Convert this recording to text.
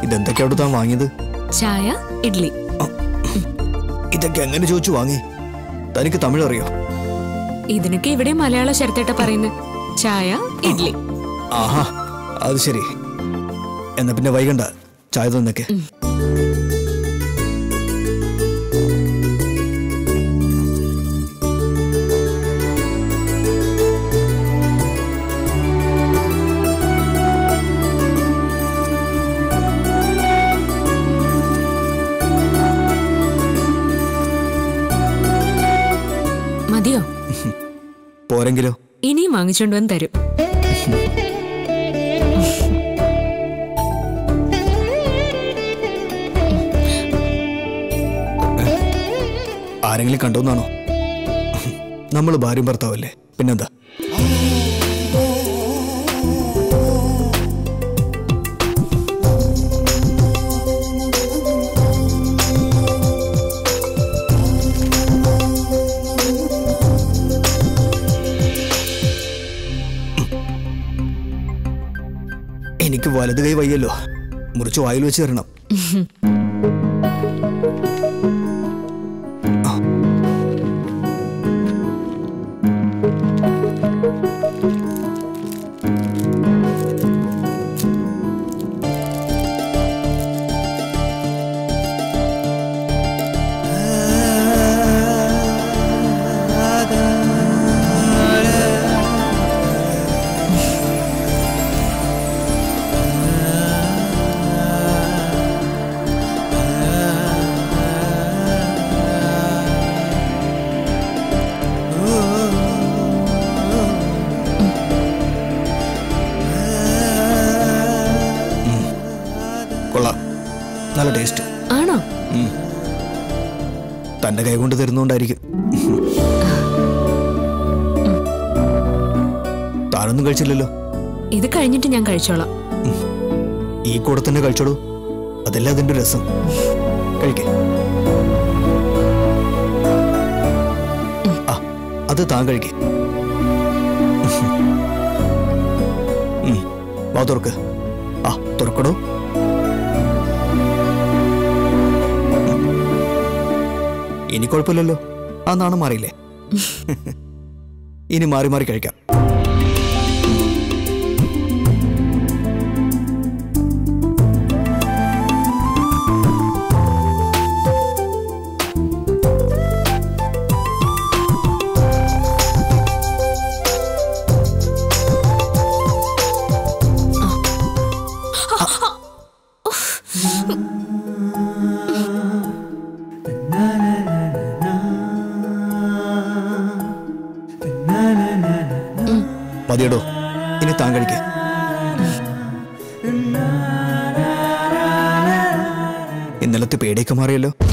ഇതെന്തൊക്കെ അവിടെ താൻ വാങ്ങിയത് ചായ ഇഡ്ലി ഇതൊക്കെ എങ്ങനെ ചോദിച്ചു വാങ്ങി തനിക്ക് തമിഴ് അറിയോ ഇതിനൊക്കെ ഇവിടെ മലയാള ശരത്തേട്ട പറയുന്നത് ചായ ഇഡ്ലി ആഹാ അത് ശരി എന്നാ പിന്നെ വൈകണ്ട ചായ തന്നൊക്കെ മതിയോ പോരെങ്കിലോ ഇനിയും വാങ്ങിച്ചോണ്ട് വന്ന് തരും ആരെങ്കിലും കണ്ടോന്നാണോ നമ്മൾ ഭാര്യയും ഭർത്താവല്ലേ പിന്നെന്താ എനിക്ക് വലത് കൈ വയ്യല്ലോ മുറിച്ച് വായിൽ വെച്ച് തരണം കൊള്ളാം നല്ല ടേസ്റ്റ് ആണോ തന്റെ കൈ കൊണ്ട് തരുന്നോണ്ടായിരിക്കും താനൊന്നും കഴിച്ചില്ലല്ലോ ഇത് കഴിഞ്ഞിട്ട് ഞാൻ കഴിച്ചോളാം ഈ കൂടെ തന്നെ കഴിച്ചോളൂ അതല്ല അതിന്റെ രസം കഴിക്കേ ആ അത് താൻ കഴിക്കേ വാ തുറക്ക് ആ തുറക്കടോ ഇനി കുഴപ്പമില്ലല്ലോ ആ നാണം മാറിയില്ലേ ഇനി മാറി മാറി കഴിക്കാം മതിയടോ ഇനി താൻ കഴിക്കേ ഇന്നലത്തെ പേടിയൊക്കെ മാറിയല്ലോ